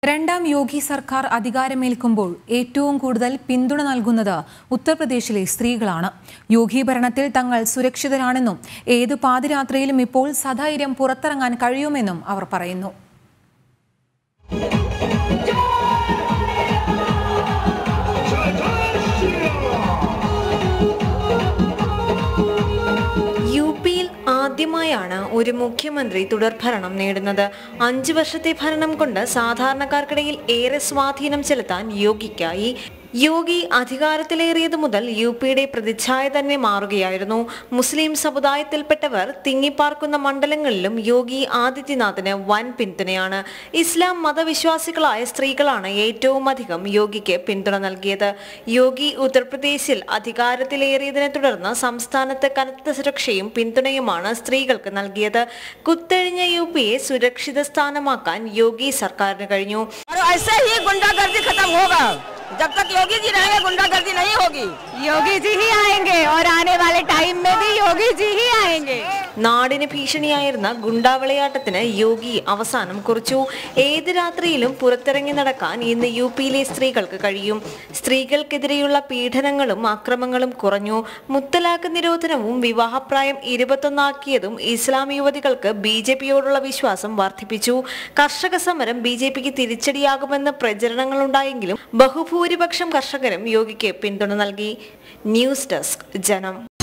രണ്ടാം യോഗി സർക്കാർ അധികാരമേൽക്കുമ്പോൾ ഏറ്റവും കൂടുതൽ പിന്തുണ നൽകുന്നത് ഉത്തർപ്രദേശിലെ സ്ത്രീകളാണ് യോഗി ഭരണത്തിൽ തങ്ങൾ സുരക്ഷിതരാണെന്നും ഏതു പാതിരാത്രിയിലും ഇപ്പോൾ സധൈര്യം പുറത്തിറങ്ങാൻ കഴിയുമെന്നും അവർ പറയുന്നു യു പിയിൽ ആദ്യമായാണ് ഒരു മുഖ്യമന്ത്രി തുടർഭരണം നേടുന്നത് അഞ്ചു വർഷത്തെ ഭരണം കൊണ്ട് സാധാരണക്കാർക്കിടയിൽ ഏറെ സ്വാധീനം ചെലുത്താൻ യോഗിക്കായി യോഗി അധികാരത്തിലേറിയത് മുതൽ യു പിയുടെ പ്രതിച്ഛായ തന്നെ മാറുകയായിരുന്നു മുസ്ലിം സമുദായത്തിൽപ്പെട്ടവർ തിങ്ങിപ്പാർക്കുന്ന മണ്ഡലങ്ങളിലും യോഗി ആദിത്യനാഥിന് വൻ പിന്തുണയാണ് ഇസ്ലാം മതവിശ്വാസികളായ സ്ത്രീകളാണ് ഏറ്റവും അധികം യോഗിക്ക് പിന്തുണ നൽകിയത് യോഗി ഉത്തർപ്രദേശിൽ അധികാരത്തിലേറിയതിനെ തുടർന്ന് സംസ്ഥാനത്ത് കനത്ത സുരക്ഷയും പിന്തുണയുമാണ് സ്ത്രീകൾക്ക് നൽകിയത് കുത്തഴിഞ്ഞ യു പിയെ സുരക്ഷിത സ്ഥാനമാക്കാൻ യോഗി സർക്കാരിന് കഴിഞ്ഞു और ऐसे ही गुंडागर्दी खत्म होगा जब तक योगी जी रहेंगे गुंडागर्दी नहीं होगी योगी जी ही आएंगे और आने वाले टाइम में भी योगी जी ही आएंगे നാടിന് ഭീഷണിയായിരുന്ന ഗുണ്ടാവിളയാട്ടത്തിന് യോഗി അവസാനം കുറിച്ചു ഏത് രാത്രിയിലും പുറത്തിറങ്ങി നടക്കാൻ ഇന്ന് യു പിയിലെ സ്ത്രീകൾക്ക് കഴിയും സ്ത്രീകൾക്കെതിരെയുള്ള പീഡനങ്ങളും അക്രമങ്ങളും കുറഞ്ഞു മുത്തലാഖ് നിരോധനവും വിവാഹപ്രായം ഇരുപത്തൊന്നാക്കിയതും ഇസ്ലാം യുവതികൾക്ക് ബി ജെ പിയോടുള്ള വിശ്വാസം വർദ്ധിപ്പിച്ചു കർഷക സമരം ബി ജെ പിക്ക് തിരിച്ചടിയാകുമെന്ന് പ്രചരണങ്ങളുണ്ടായെങ്കിലും ബഹുഭൂരിപക്ഷം കർഷകരും യോഗിക്ക് പിന്തുണ നൽകി ന്യൂസ് ഡെസ്ക് ജനം